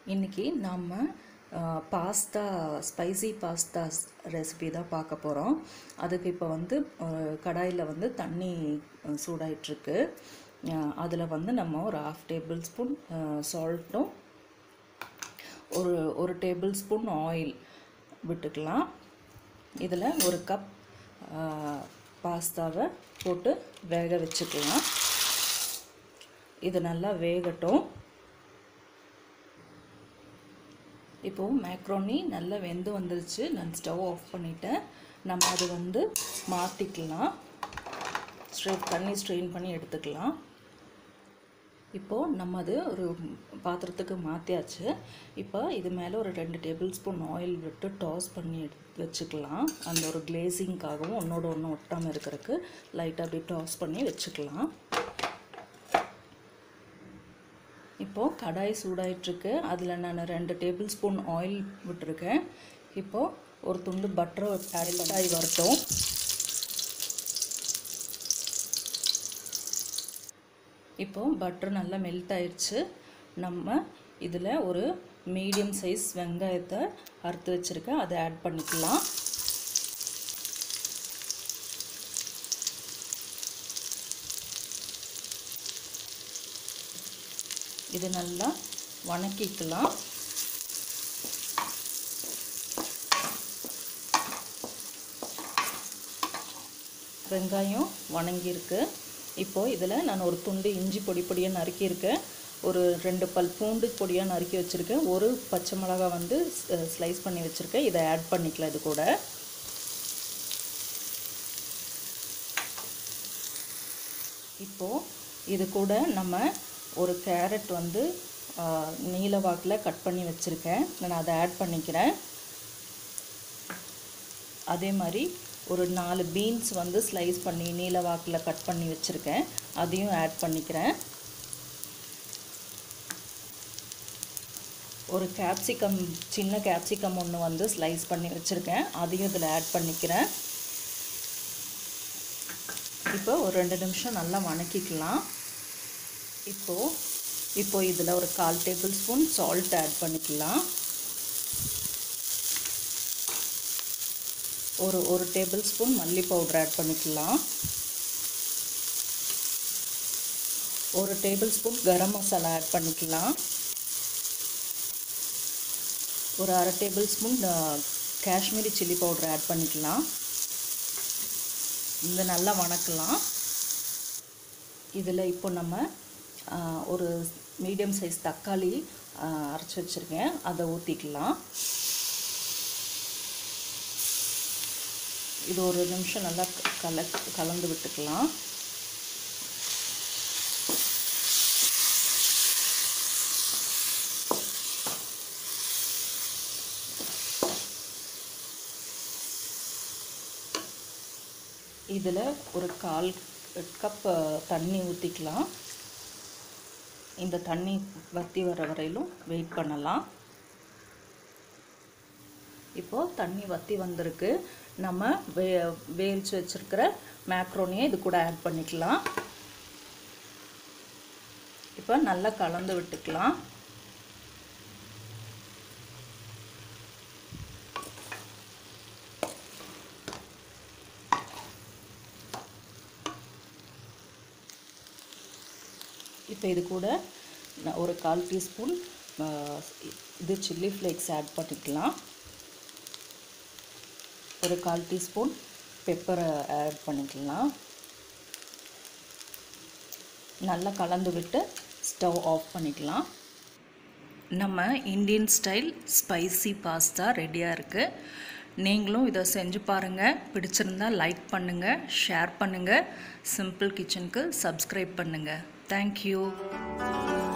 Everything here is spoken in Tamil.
இன்றைக்கி நம்ம பாஸ்தா ஸ்பைசி பாஸ்தா ரெசிபி தான் பார்க்க போகிறோம் அதுக்கு இப்போ வந்து கடாயில் வந்து தண்ணி சூடாயிட்ருக்கு அதில் வந்து நம்ம ஒரு ஹாஃப் டேபிள் ஸ்பூன் சால்ட்டும் ஒரு ஒரு டேபிள் ஸ்பூன் ஆயில் விட்டுக்கலாம் இதில் ஒரு கப் பாஸ்தாவை போட்டு வேக வச்சுக்கலாம் இது நல்லா வேகட்டும் இப்போது மேக்ரோனி நல்லா வெந்து வந்துருச்சு நான் ஸ்டவ் ஆஃப் பண்ணிவிட்டேன் நம்ம அது வந்து மாற்றிக்கலாம் ஸ்ட்ரெயின் தண்ணி ஸ்ட்ரெயின் பண்ணி எடுத்துக்கலாம் இப்போது நம்ம அது ஒரு பாத்திரத்துக்கு மாற்றியாச்சு இப்போ இது மேலே ஒரு ரெண்டு டேபிள் ஸ்பூன் ஆயில் விட்டு டாஸ் பண்ணி எடுத்து வச்சுக்கலாம் அந்த ஒரு கிளேசிங்காகவும் ஒன்றோட ஒன்று ஒட்டாமல் இருக்கிறதுக்கு லைட்டாக அப்படி டாஸ் பண்ணி வச்சுக்கலாம் இப்போது கடாய் சூடாயிட்ருக்கு அதில் நான் ரெண்டு டேபிள் ஸ்பூன் ஆயில் விட்டுருக்கேன் இப்போது ஒரு துண்டு பட்டரை ஆட் ஆகி வரட்டும் இப்போது பட்டர் நல்லா மெல்ட் ஆயிடுச்சு நம்ம இதில் ஒரு மீடியம் சைஸ் வெங்காயத்தை அறுத்து வச்சுருக்கேன் அதை ஆட் பண்ணிக்கலாம் இது நல்லா வணக்கிக்கலாம் வெங்காயம் வணங்கியிருக்கு இப்போது இதில் நான் ஒரு துண்டு இஞ்சி பொடி பொடியாக நறுக்கியிருக்கேன் ஒரு ரெண்டு பல் பூண்டு பொடியாக நறுக்கி வச்சுருக்கேன் ஒரு பச்சை மிளகா வந்து ஸ்லைஸ் பண்ணி வச்சுருக்கேன் இதை ஆட் பண்ணிக்கலாம் இது கூட இப்போது இது கூட நம்ம ஒரு கேரட் வந்து நீல வாக்கில் கட் பண்ணி வச்சுருக்கேன் நான் அதை ஆட் பண்ணிக்கிறேன் அதே மாதிரி ஒரு நாலு பீன்ஸ் வந்து ஸ்லைஸ் பண்ணி நீல வாக்கில் கட் பண்ணி வச்சுருக்கேன் அதையும் ஆட் பண்ணிக்கிறேன் ஒரு கேப்சிகம் சின்ன கேப்சிகம் ஒன்று வந்து ஸ்லைஸ் பண்ணி வச்சுருக்கேன் அதையும் இதில் ஆட் பண்ணிக்கிறேன் இப்போ ஒரு ரெண்டு நிமிஷம் நல்லா வணக்கிக்கலாம் இப்போது இப்போ இதில் ஒரு கால் டேபிள் ஸ்பூன் சால்ட் ஆட் பண்ணிக்கலாம் ஒரு ஒரு டேபிள் ஸ்பூன் மல்லி பவுடர் ஆட் பண்ணிக்கலாம் ஒரு tablespoon garam masala add பண்ணிக்கலாம் ஒரு அரை tablespoon Kashmiri chilli powder add பண்ணிக்கலாம் இந்த நல்லா வணக்கலாம் இதில் இப்போ நம்ம ஒரு மீடியம் சைஸ் தக்காளி அரைச்சி வச்சுருக்கேன் அதை ஊற்றிக்கலாம் இது ஒரு நிமிஷம் நல்லா கல கலந்து விட்டுக்கலாம் இதில் ஒரு கால் கப் தண்ணி ஊற்றிக்கலாம் இந்த தண்ணி வற்றி வர வரையிலும் வெயிட் பண்ணலாம் இப்போது தண்ணி வற்றி வந்திருக்கு நம்ம வே வேவிச்சு வச்சுருக்கிற மேக்ரோனியை இது கூட ஆட் பண்ணிக்கலாம் இப்போ நல்லா கலந்து விட்டுக்கலாம் இப்போ இது கூட ஒரு கால் டீஸ்பூன் இது சில்லி ஃப்ளேக்ஸ் ஆட் பண்ணிக்கலாம் ஒரு கால் டீஸ்பூன் பெப்பரை ஆட் பண்ணிக்கலாம் நல்லா கலந்து விட்டு ஸ்டவ் ஆஃப் பண்ணிக்கலாம் நம்ம இந்தியன் ஸ்டைல் ஸ்பைசி பாஸ்தா ரெடியாக இருக்குது நீங்களும் இதை செஞ்சு பாருங்கள் பிடிச்சிருந்தா லைக் பண்ணுங்கள் ஷேர் பண்ணுங்கள் சிம்பிள் கிச்சனுக்கு சப்ஸ்கிரைப் பண்ணுங்கள் தேங்க்யூ